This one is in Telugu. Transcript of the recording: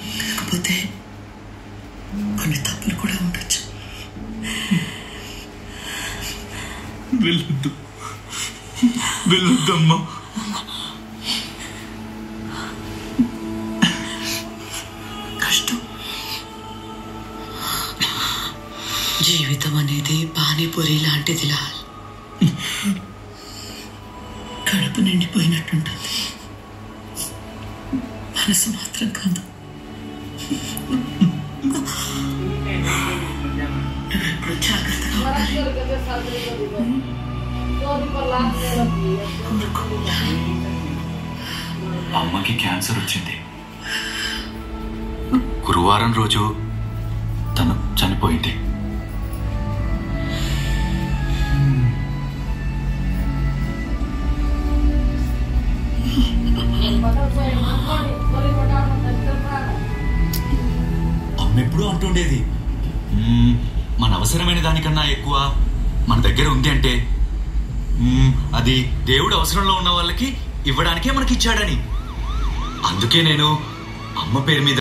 కాకపోతే కొన్ని తప్పులు కూడా ఉండొచ్చు వెళ్ళొద్దు వెళ్ళొద్దమ్మా కష్టం జీవితం అనేది పానీపూరి లాంటిది లాల్ కడుపు నిండిపోయినట్టుంటుంది మనసు మాత్రం కాదు నువ్వెప్పుడు జాగ్రత్తగా ఉండాలి ఊరుకో. అమ్మకి క్యాన్సర్ వచ్చింది గురువారం రోజు తను చనిపోయింది అమ్మ ఎప్పుడూ అంటుండేది "మ్మ్, మన అవసరమైన దానికన్నా ఎక్కువ మన దగ్గర ఉంది అంటే మ్మ్, అది దేవుడు అవసరంలో ఉన్న వాళ్ళకి ఇవ్వడానికే మనకి ఇచ్చాడని అందుకే నేను అమ్మ పేరు మీద